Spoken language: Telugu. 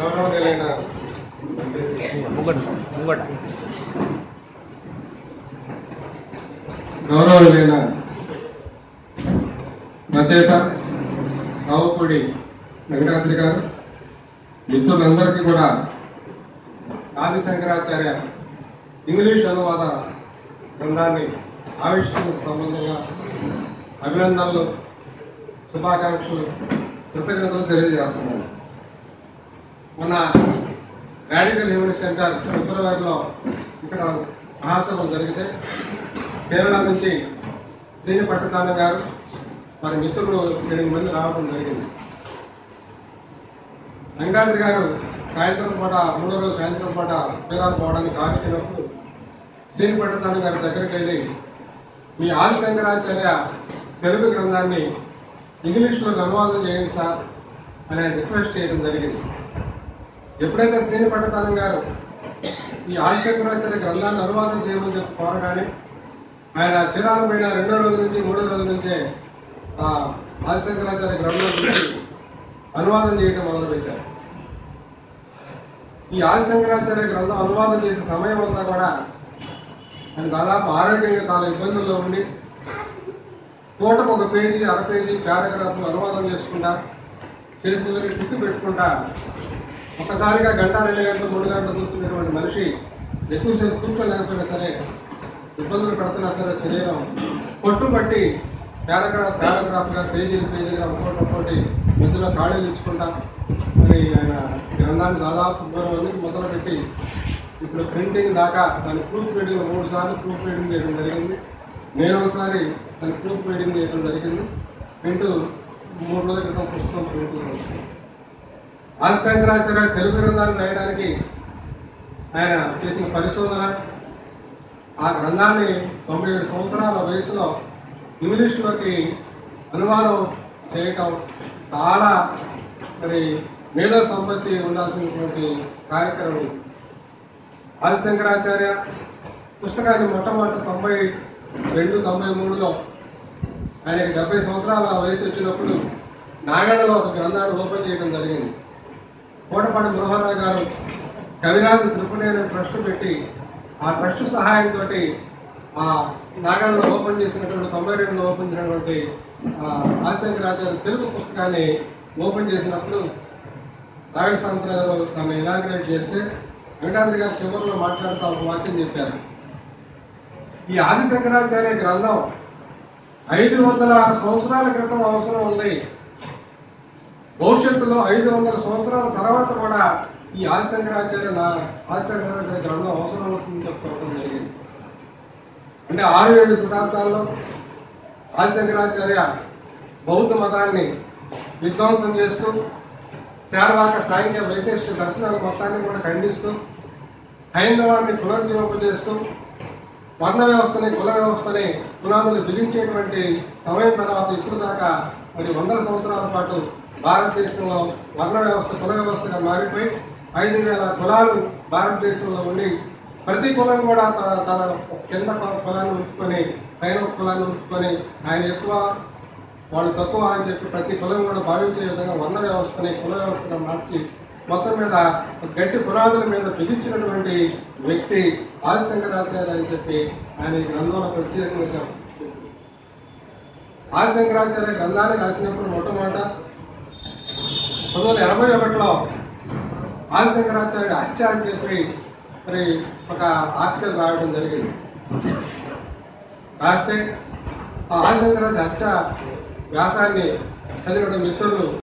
గౌరవనీయులైన ముంగట ముంగట గౌరవనీయులైన రచయిత రావుపూడి వెంకటాద్రి గారు మిత్రులందరికీ కూడా ఆది శంకరాచార్య ఇంగ్లీష్ అనువాద గ్రంథాన్ని ఆవిష్కరణకు సంబంధంగా అభినందనలు శుభాకాంక్షలు కృతజ్ఞతలు తెలియజేస్తున్నాను మొన్న రాడికల్ హ్యూమన్ సెంటర్ ఫిబ్రవరిలో ఇక్కడ మహాసభ జరిగితే కేరళ నుంచి శ్రీని పట్టతాన గారు వారి మిత్రులు ఎనిమిది మంది రావడం జరిగింది వెంకటాద్రి గారు సాయంత్రం పూట మూడో రోజు సాయంత్రం పూట చీరాలు పోవడానికి కాకపోయినప్పుడు శ్రీని పట్టతాన గారి దగ్గరికి వెళ్ళి మీ ఆది శంకరాచార్య తెలుగు గ్రంథాన్ని ఇంగ్లీష్లో అనువాదం చేయండి సార్ అని ఆయన రిక్వెస్ట్ చేయడం జరిగింది ఎప్పుడైతే శ్రీని పట్టతానం గారు ఈ ఆదిశంకరాచార్య గ్రంథాన్ని అనువాదం చేయమని చెప్పి కోరగానే ఆయన చిరాలు పోయిన రెండో రోజు నుంచి మూడో రోజు నుంచే ఆ ఆదిశంకరాచార్య గ్రంథం గురించి అనువాదం చేయడం మొదలుపెట్టారు ఈ ఆదిశంకరాచార్య గ్రంథం అనువాదం చేసే సమయం అంతా కూడా ఆయన దాదాపు ఆరోగ్యంగా చాలా ఇబ్బందుల్లో ఉండి పూటకు ఒక పేజీ అర పేజీ పారాగ్రాఫ్లు అనువాదం చేసుకుంటా చేతులకి చుట్టు పెట్టుకుంటా ఒకసారిగా గంట రెండు గంటలు మూడు గంటలు కూర్చున్నటువంటి మనిషి ఎక్కువసేపు కూర్చోలేకపోయినా సరే ఇబ్బందులు పడుతున్నా సరే శరీరం పట్టుబట్టి పారాగ్రాఫ్ పారాగ్రాఫ్గా పేజీలు పేజీగా ఒక్కోటి ఒక్కోటి మధ్యలో ఖాళీలు ఇచ్చుకుంటా మరి ఆయన గ్రంథాన్ని దాదాపు మూడు మందికి మొదలుపెట్టి ఇప్పుడు ప్రింటింగ్ దాకా దాని ప్రూఫ్ రీడింగ్ మూడు సార్లు ప్రూఫ్ రీడింగ్ చేయడం జరిగింది నేను ఒకసారి దాని ప్రూఫ్ రీడింగ్ చేయడం జరిగింది ప్రింట్ మూడు రోజుల క్రితం పుస్తకం ప్రింట్ ఆదిశంకరాచార్య తెలుగు గ్రంథాన్ని రాయడానికి ఆయన చేసిన పరిశోధన ఆ గ్రంథాన్ని తొంభై ఏడు సంవత్సరాల వయసులో ఇంగ్లీష్లోకి అనువాదం చేయటం చాలా మరి మేధో సంపత్తి ఉండాల్సినటువంటి కార్యక్రమం ఆదిశంకరాచార్య పుస్తకాన్ని మొట్టమొదటి తొంభై రెండు తొంభై మూడులో ఆయనకి డెబ్బై సంవత్సరాల వయసు వచ్చినప్పుడు నాగడలో ఒక గ్రంథాన్ని ఓపెన్ చేయడం జరిగింది కోటపాటి మనోహరరావు గారు కవిరాజు త్రిపుణేని ట్రస్ట్ పెట్టి ఆ ట్రస్ట్ సహాయంతో ఆ నాగడలో ఓపెన్ చేసినటువంటి తొంభై రెండులో ఓపెన్ చేసినటువంటి ఆ ఆదిశంకరాచార్య తెలుగు పుస్తకాన్ని ఓపెన్ చేసినప్పుడు రాగడ సంస్థ గారు తను ఇనాగ్రేట్ చేస్తే వెంకటాద్రి గారు చివరిలో మాట్లాడుతూ ఒక వాక్యం చెప్పారు ఈ ఆదిశంకరాచార్య గ్రంథం ఐదు వందల సంవత్సరాల క్రితం అవసరం ఉంది భవిష్యత్తులో ఐదు వందల సంవత్సరాల తర్వాత కూడా ఈ ఆదిశంకరాచార్య నా ఆదిశంకరాచార్య గ్రంథం అవసరం అవుతుందని చెప్పుకోవడం జరిగింది అంటే ఆరు ఏడు శతాబ్దాల్లో ఆదిశంకరాచార్య బౌద్ధ మతాన్ని విధ్వంసం చేస్తూ చార్వాక సాంఖ్య వైశేషిక దర్శనాల మొత్తాన్ని కూడా ఖండిస్తూ హైందవాన్ని పునర్జీవింపజేస్తూ వర్ణ వ్యవస్థని కుల వ్యవస్థని పునాదులు బిగించేటువంటి సమయం తర్వాత ఇప్పుడు దాకా మరి వందల సంవత్సరాల పాటు భారతదేశంలో వర్ణ వ్యవస్థ కుల వ్యవస్థగా మారిపోయి ఐదు వేల కులాలు భారతదేశంలో ఉండి ప్రతి కులం కూడా తన తన కింద ఒక కులాన్ని ఉంచుకొని పైన ఒక కులాన్ని ఉంచుకొని ఆయన ఎక్కువ వాళ్ళు తక్కువ అని చెప్పి ప్రతి కులం కూడా భావించే విధంగా వర్ణ వ్యవస్థని కుల వ్యవస్థగా మార్చి మొత్తం మీద ఒక గట్టి పునాదుల మీద బిగించినటువంటి వ్యక్తి ఆదిశంకరాచార్య అని చెప్పి ఆయన ఈ గ్రంథంలో ప్రత్యేకంగా చెప్ప- ఆదిశంకరాచార్య గ్రంథాన్ని రాసినప్పుడు మొట్టమొదట పంతొమ్మిది వందల ఎనభై ఒకటిలో ఆదిశంకరాచార్య హత్య అని చెప్పి మరి ఒక ఆర్టికల్ రాయడం జరిగింది రాస్తే ఆ ఆదిశంకరాచార్య హత్య వ్యాసాన్ని చదివిన మిత్రులు